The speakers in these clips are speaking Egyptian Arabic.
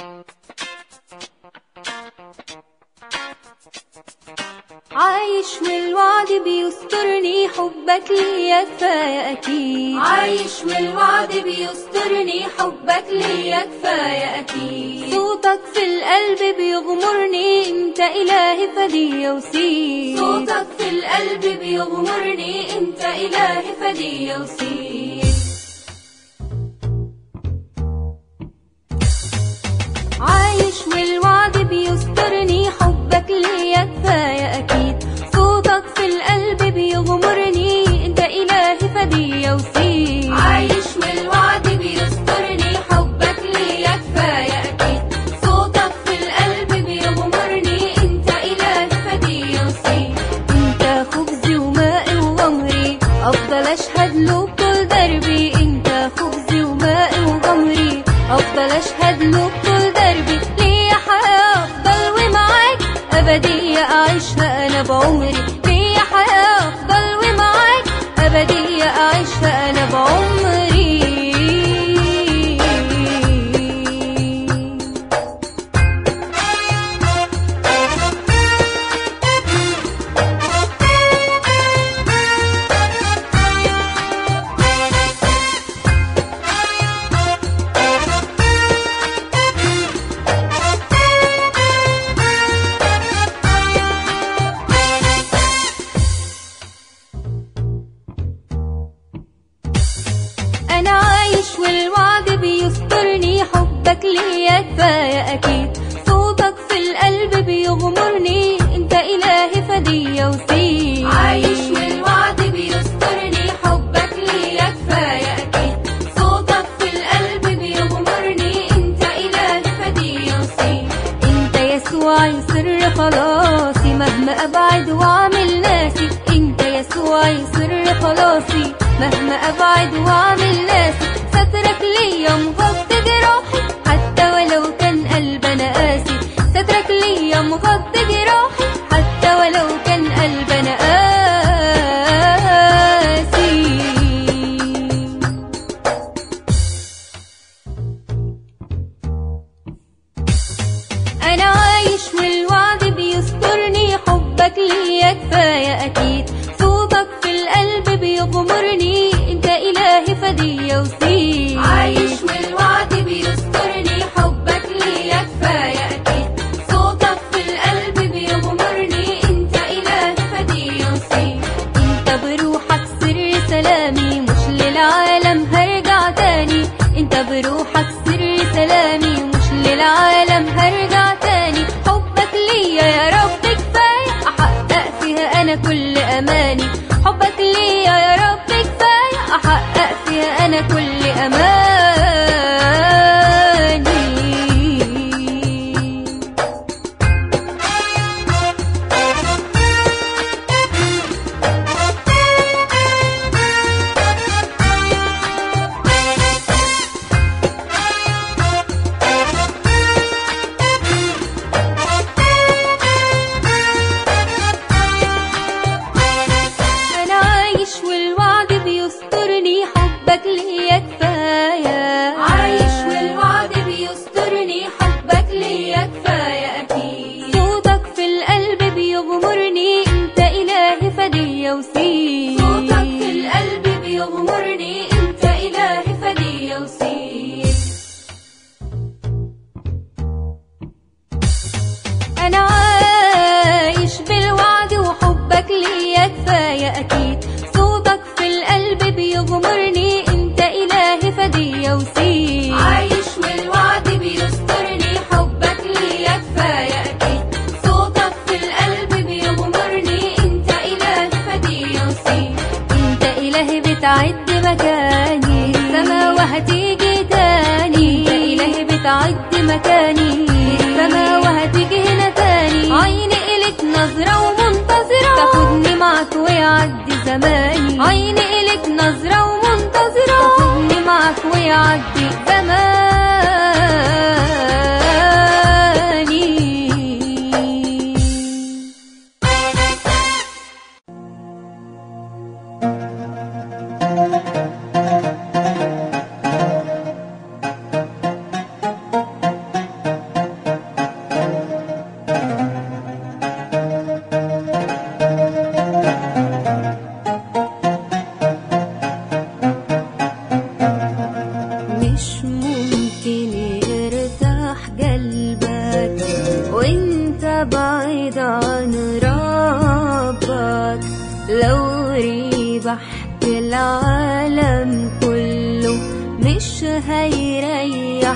عايش والوعد بيسترني حبك ليا كفاية أكيد عايش والوعد بيسترني حبك ليا كفاية أكيد صوتك في القلب بيغمرني انت إلهي فدية وسيد صوتك في القلب بيغمرني انت إلهي فدية وسيد عايش والوعد بيسترني حبك ليا كفاية أكيد صوتك في القلب بيغمرني انت إلهي فدية وسيد عايش والوعد بيسترني حبك ليا كفاية أكيد صوتك في القلب بيغمرني انت إلهي فدية وسيد انت خبزي ومائي وغمري افضل اشهد له بكل دربي انت خبزي ومائي وغمري افضل اشهد له بكل دربي ليا حياة افضل ومعاك ابدية اعيشها انا بعمري ليا حياة افضل ومعاك ابدية اعيشها انا بعمري انا عايش والوعد بيسترني حبك ليا كفايه اكيد صوتك في القلب بيغمرني انت الهي فدية وسيد عايش والوعد بيسترني حبك ليا كفاية أكيد صوتك في القلب بيغمرني انت إلهي فدية وسيد انت يسوع سر خلاصي مهما ابعد واعمل ناسي انت يسوع سر خلاصي مهما ابعد واعمل ناسي سترك ليا مغطي جراحي حتى ولو كان قلبنا قاسي سترك ليا مغطي جراحي حتى ولو كان قلبنا قاسي انا عايش والوعد بيسترني حبك ليا كفايه اكيد صوتك في القلب بيغمرني انت الهي فدية وسيد عايش والوعد بيسترني حبك ليا كفاية أكيد صوتك في القلب بيغمرني انت إلهي فدية وسيد انت بروحك سر سلامي مش للعالم هرجع تاني انت بروحك سر سلامي مش للعالم هرجع تاني حبك ليا يا رب كفاية احقق فيها انا كل اماني حبك ليا يا رب كفاية احقق فيها انا كل اماني انا عايش والوعد بيسترني حبك ليا كفايه عايش والوعد بيسترني حبك ليا كفاية أكيد صوتك في القلب بيغمرني انت الهي فدية وسيد صوتك في القلب بيغمرني انت إلهي فدية وسيد انا عايش بالوعد وحبك ليا كفايه اكيد صوتك في القلب بيغمرني انت الهي فدية وسيد عايش والوعد بيسترني حبك ليا كفاية أكيد صوتك في القلب بيغمرني انت إلهي فدية وسيد انت الهي بتعد مكاني السما وهتيجي تاني انت الهي بتعد مكاني السما وهتيجي هنا تاني عيني الك نظرة ومنتظرة تاخدني معك ويعدي زماني عيني الك نظرة ومنتظرة تاخدني معك ويعدي زماني مش هيريح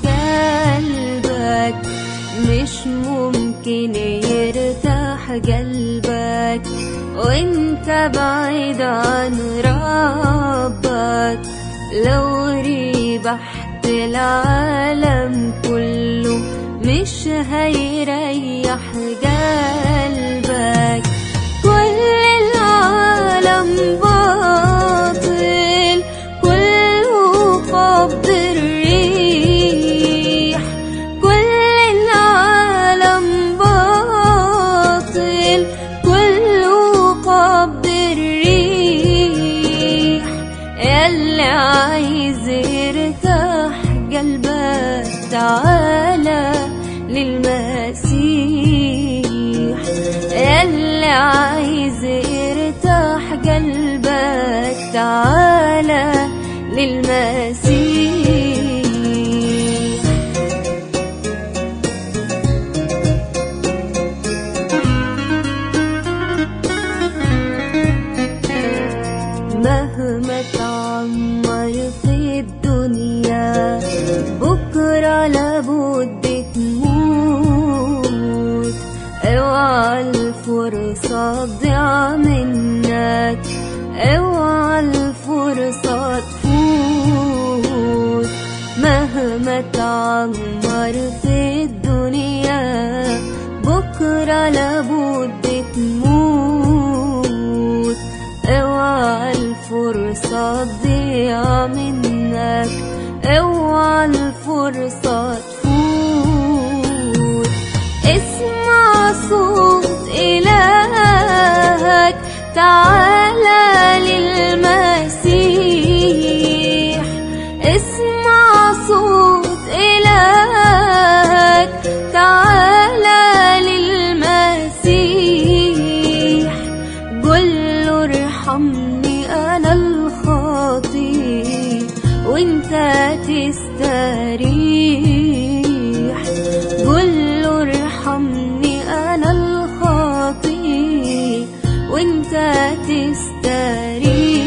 قلبك مش ممكن يرتاح قلبك وانت بعيد عن ربك لو ريبحت العالم كله مش هيريح قلبك كل العالم باطل كله قبض الريح كل العالم باطل كله قبض الريح ياللي عايز يرتاح قلبك تعالى للمسيح ياللي عايز يرتاح قلبك تعالى للمسيح مهما تعمر في الدنيا بكرة لابد تموت اوعى الفرصة تضيع منك اوعى الفرصة تفوت مهما تعمر في الدنيا بكرة لابد تموت اوعى الفرصة تضيع منك اوعى الفرصة تفوت اسمع صوت إلهك تعالى للمسيح اسمع صوت إلهك تعالى للمسيح قل له ارحمني أنا الخاطي وانت تستريح قل له ارحمني أنا الخاطي وانت تستريح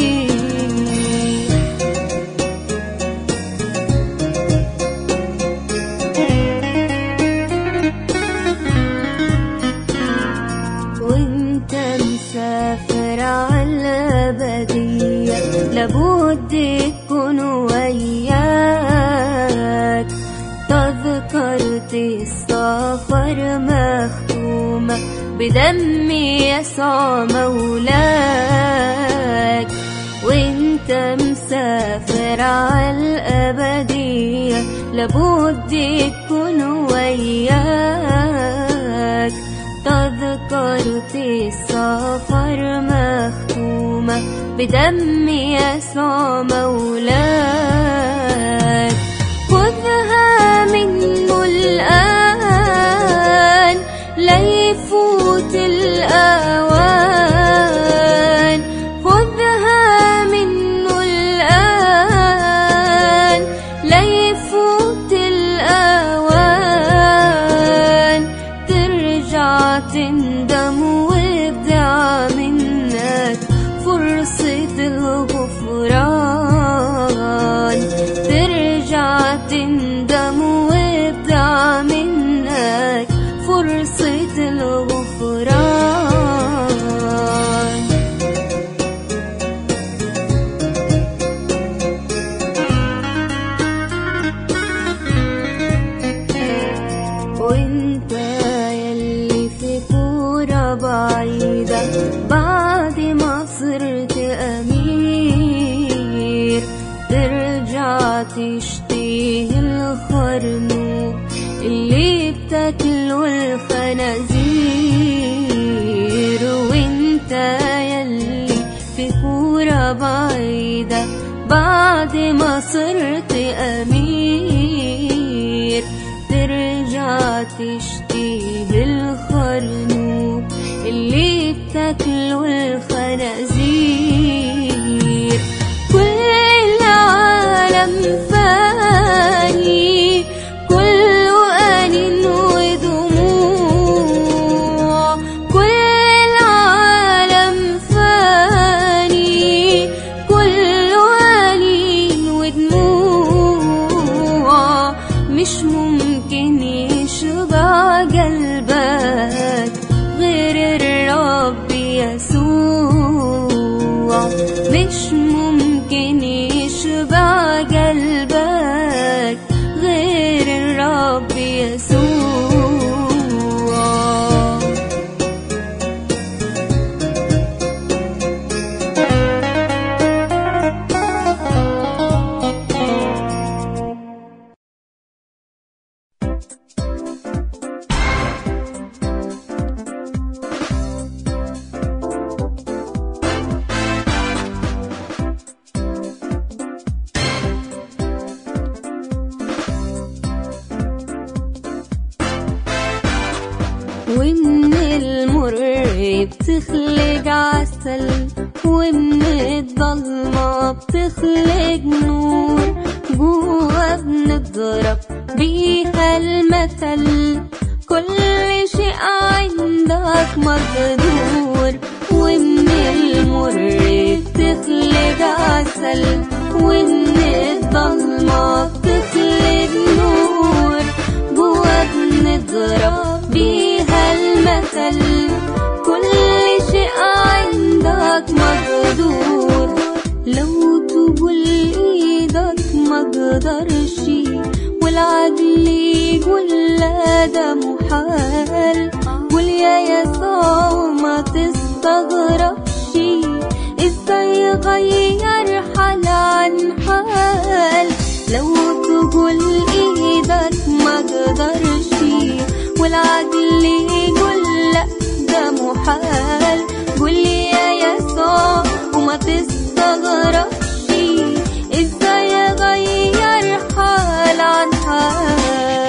وانت مسافر على بدية لابد تكون وياك تذكرة السفر مختومة بدم يسوع مولاك وانت مسافر على الأبدية لابد تكون وياك تذكرة السفر مختومة بدم يسوع مولاك خذها منه الآن لا يفوت الأوان خذها منه الآن لا يفوت الأوان ترجع تندم ويبدع منك فرصة الغفران ترجع تندم ويبدع منك فرصة الغفران وانت يلي في كورة بعيدة بعد ما صرت أمير ترجع تشتهي الخرنوب اللي بتاكله الخنازير وانت يلي في كورة بعيدة بعد ما صرت أمير ترجع تشتهي الخرنوب اللي بتاكله الخنازير كل العالم فاني كله أنين ودموع كل العالم فاني كله أنين ودموع مش ممكن يشبع قلبك غير الرب يسوع مش ممكن يشبع قلبك غير الرب يسوع ومن المر بتخلق عسل ومن الضلمة بتخلق نور جوا بنضرب بيها المثل كل شيء عندك مقدور ومن المر بتخلق عسل ومن الضلمة بتخلق نور جوا بنضرب بيها المثل كل شيء عندك مقدور لو تقول ايدك مقدرش والعدل يقول لا ده محال قول يا يسوع ما تستغربش ازاي يغير حال عن حال لو تقول ايدك مقدرش والعقل يقول لا ده محال قول يا يسوع وما تستغربش ازاي يغير حال عن حال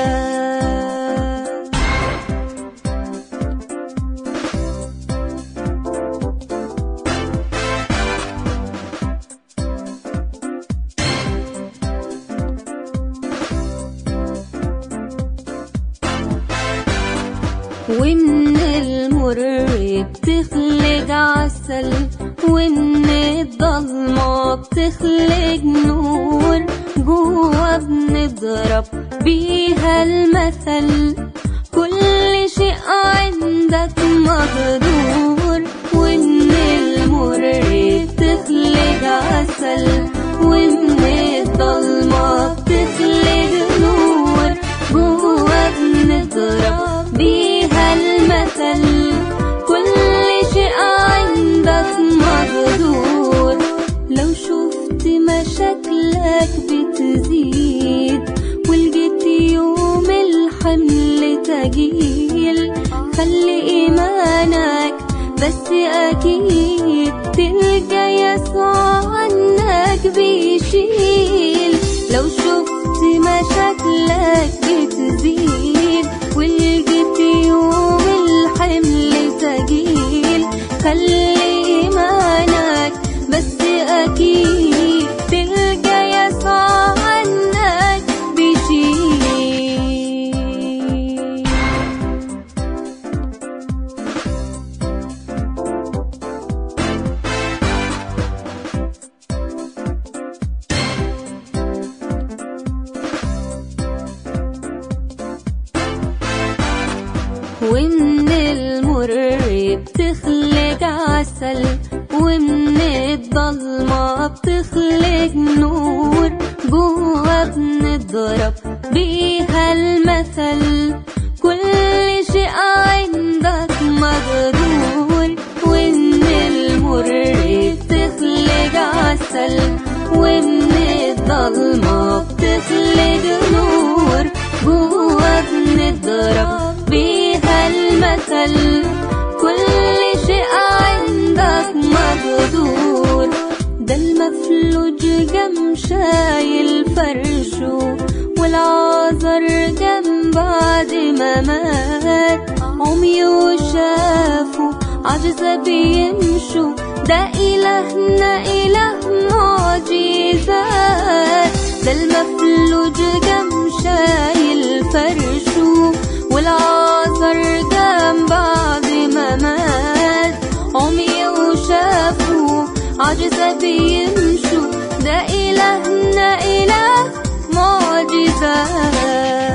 ومن المر بتخلق عسل ومن الضلمة بتخلق نور جوا بنضرب بيها المثل كل شيء عندك مقدور ومن المر بتخلق عسل ومن الضلمة بتخلق نور جوا بنضرب بيها المثل كل شيء عندك مقدور لو شفت مشاكلك بتزيد ولقيت يوم الحمل تجيل خلي إيمانك بس أكيد تلقى يسوع عنك بيشيل لو شفت مشاكلك بتزيد ولقيت يوم الحمل تجيل خلي إيمانك بس أكيد تلقى يسوع عنك بيشيل ومن المر بتخلق عسل ومن الضلمة بتخلق نور جوا بنضرب بيها المثل كل شيء عندك مقدور ومن المر بتخلق عسل ومن الضلمة بتخلق نور جوا بنضرب بيها المثل كل شيء عندك مقدور ده المفلوج جم شايل فرشه والعذر جم بعد ما مات عمي وشافوا عجزة بيمشوا ده إلهنا إله معجزات ده المفلوج جم شايل فرشه والعذر جم بعد ما مات عمي وشافوا عجزة بيمشوا ده إلهنا إله معجزات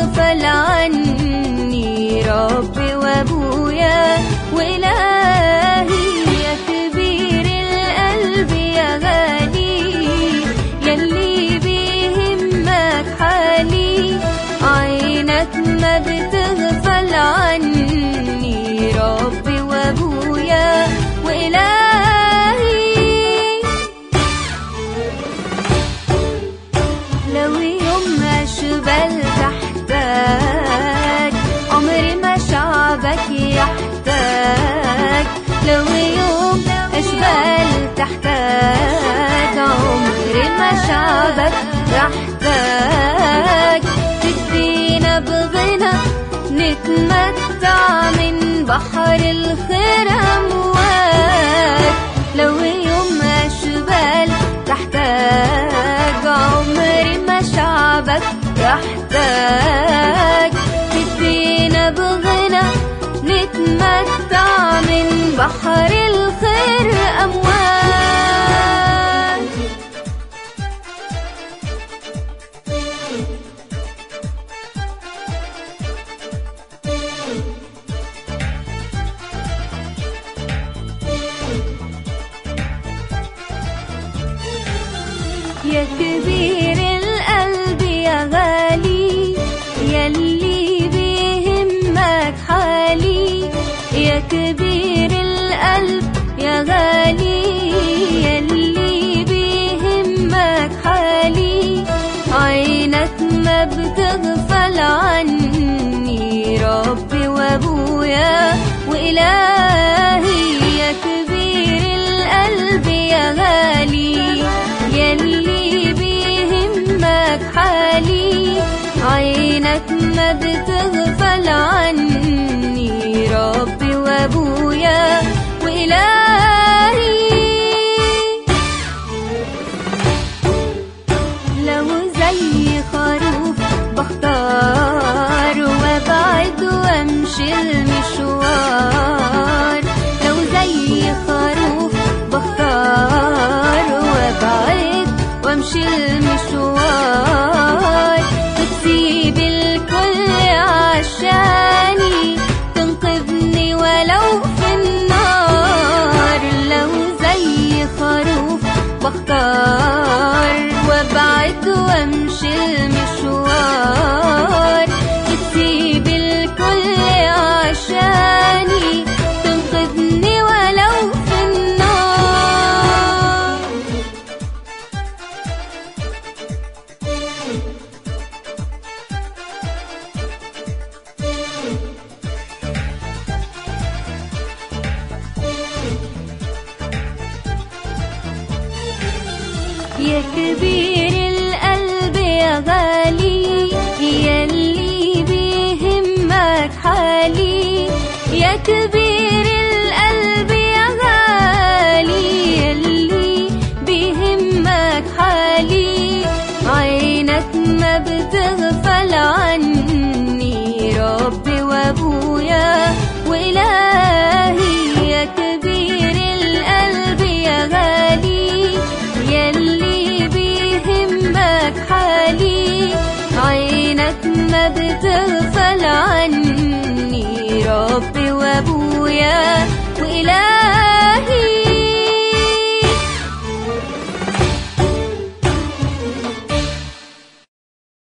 بتغفل عني ربي وابويا والهي يا كبير القلب يا غالي يلي بيهمك حالي عينك ما بتغفل عني ربي وابويا والهي لو يوم ما شبل تحتاج عمري ما شعبك يحتاج لو يوم اشبال تحتاج عمري ما شعبك يحتاج تدينا بغنى نتمتع من بحر الخير امواج لو يوم اشبال تحتاج عمري ما شعبك يحتاج تدينا بغنى نتمتع من بحر الخير امواج يا كبير القلب يا غالي يلي بيهمك حالي يا كبير القلب يا غالي يلي بيهمك حالي عينك ما بتغفل عني ربي وابويا والهي يا كبير القلب يا غالي يلي بيهمك حالي عينك ما بتغفل عني ربي وابويا والهي لو زي خروف بختار وابعد وامشي المشوار لو زي خروف بختار وابعد وامشي المشوار بتسيب الكل عشاني تنقذني ولو في النار لو زي خروف بختار وابعد وامشي المشوار بتسيب الكل عشاني تنقذني ولو في النار يا كبير القلب يا غالي يلي بيهمك حالي يا كبير القلب يا غالي يلي بيهمك حالي عينك ما بتغفل عني ربي وابويا والهي يا كبير القلب يا غالي يلي بيهمك حالي عينك ما بتغفل عني ربي وابويا والهي